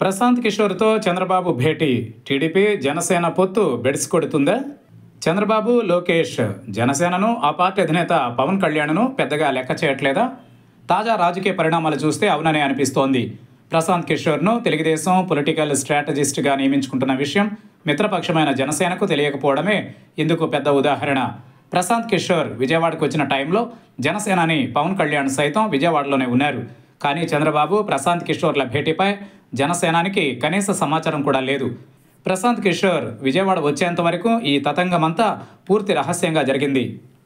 ప్రశాంత్ కిషోర్తో చంద్రబాబు భేటీ టీడీపీ జనసేన పొత్తు బెడిసి కొడుతుందా చంద్రబాబు లోకేష్ జనసేనను ఆ పార్టీ అధినేత పవన్ కళ్యాణ్ను పెద్దగా లెక్క చేయట్లేదా తాజా రాజకీయ పరిణామాలు చూస్తే అవుననే అనిపిస్తోంది ప్రశాంత్ కిషోర్ను తెలుగుదేశం పొలిటికల్ స్ట్రాటజిస్ట్గా నియమించుకుంటున్న విషయం మిత్రపక్షమైన జనసేనకు తెలియకపోవడమే ఇందుకు పెద్ద ఉదాహరణ ప్రశాంత్ కిషోర్ విజయవాడకు వచ్చిన టైంలో జనసేనాని పవన్ కళ్యాణ్ సైతం విజయవాడలోనే ఉన్నారు కానీ చంద్రబాబు ప్రశాంత్ కిషోర్ల భేటీపై జనసేనానికి కనీస సమాచారం కూడా లేదు ప్రశాంత్ కిషోర్ విజయవాడ వచ్చేంత వరకు ఈ తతంగమంతా పూర్తి రహస్యంగా జరిగింది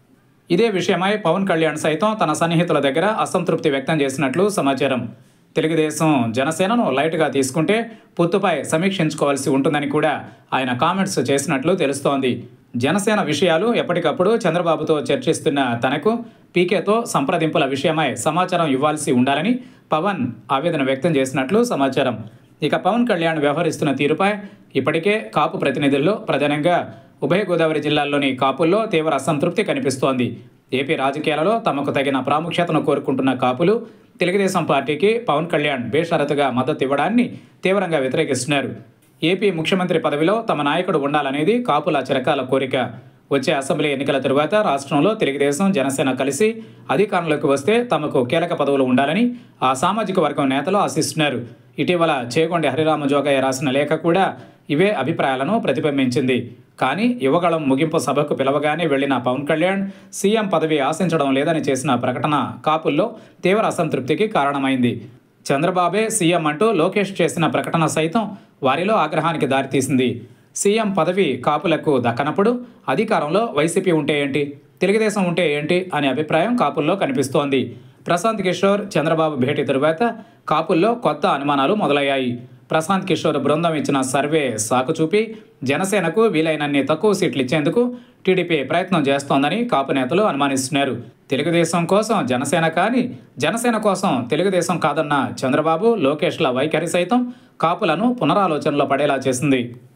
ఇదే విషయమై పవన్ కళ్యాణ్ సైతం తన సన్నిహితుల దగ్గర అసంతృప్తి వ్యక్తం చేసినట్లు సమాచారం తెలుగుదేశం జనసేనను లైట్గా తీసుకుంటే పొత్తుపై సమీక్షించుకోవాల్సి ఉంటుందని కూడా ఆయన కామెంట్స్ చేసినట్లు తెలుస్తోంది జనసేన విషయాలు ఎప్పటికప్పుడు చంద్రబాబుతో చర్చిస్తున్న తనకు పీకేతో సంప్రదింపుల విషయమై సమాచారం ఇవ్వాల్సి ఉండాలని పవన్ ఆవేదన వ్యక్తం చేసినట్లు సమాచారం ఇక పవన్ కళ్యాణ్ వ్యవహరిస్తున్న తీరుపై ఇప్పటికే కాపు ప్రతినిధుల్లో ప్రధానంగా ఉభయ గోదావరి జిల్లాల్లోని కాపుల్లో తీవ్ర అసంతృప్తి కనిపిస్తోంది ఏపీ రాజకీయాలలో తమకు తగిన ప్రాముఖ్యతను కోరుకుంటున్న కాపులు తెలుగుదేశం పార్టీకి పవన్ కళ్యాణ్ బేషరతుగా మద్దతు ఇవ్వడాన్ని తీవ్రంగా వ్యతిరేకిస్తున్నారు ఏపీ ముఖ్యమంత్రి పదవిలో తమ నాయకుడు ఉండాలనేది కాపుల చిరకాల కోరిక వచ్చే అసెంబ్లీ ఎన్నికల తరువాత రాష్ట్రంలో తెలుగుదేశం జనసేన కలిసి అధికారంలోకి వస్తే తమకు కీలక పదవులు ఉండాలని ఆ సామాజిక వర్గం నేతలు ఆశిస్తున్నారు ఇటీవల చేగొండి హరిరామ జోగయ్య రాసిన లేఖ కూడా ఇవే అభిప్రాయాలను ప్రతిబింబించింది కానీ యువగళం ముగింపు సభకు పిలవగానే వెళ్లిన పవన్ కళ్యాణ్ సీఎం పదవి ఆశించడం లేదని చేసిన ప్రకటన కాపుల్లో తీవ్ర అసంతృప్తికి కారణమైంది చంద్రబాబే సీఎం అంటూ లోకేష్ చేసిన ప్రకటన సైతం వారిలో ఆగ్రహానికి దారితీసింది సీఎం పదవి కాపులకు దక్కనప్పుడు అధికారంలో వైసీపీ ఉంటే ఏంటి తెలుగుదేశం ఉంటే ఏంటి అనే అభిప్రాయం కాపుల్లో కనిపిస్తోంది ప్రశాంత్ కిషోర్ చంద్రబాబు భేటీ తరువాత కాపుల్లో కొత్త అనుమానాలు మొదలయ్యాయి ప్రశాంత్ కిషోర్ బృందం ఇచ్చిన సర్వే సాకు చూపి జనసేనకు వీలైనన్ని తక్కువ సీట్లు ఇచ్చేందుకు టీడీపీ ప్రయత్నం చేస్తోందని కాపు నేతలు అనుమానిస్తున్నారు తెలుగుదేశం కోసం జనసేన కానీ జనసేన కోసం తెలుగుదేశం కాదన్న చంద్రబాబు లోకేష్ల వైఖరి సైతం కాపులను పునరాలోచనలో పడేలా చేసింది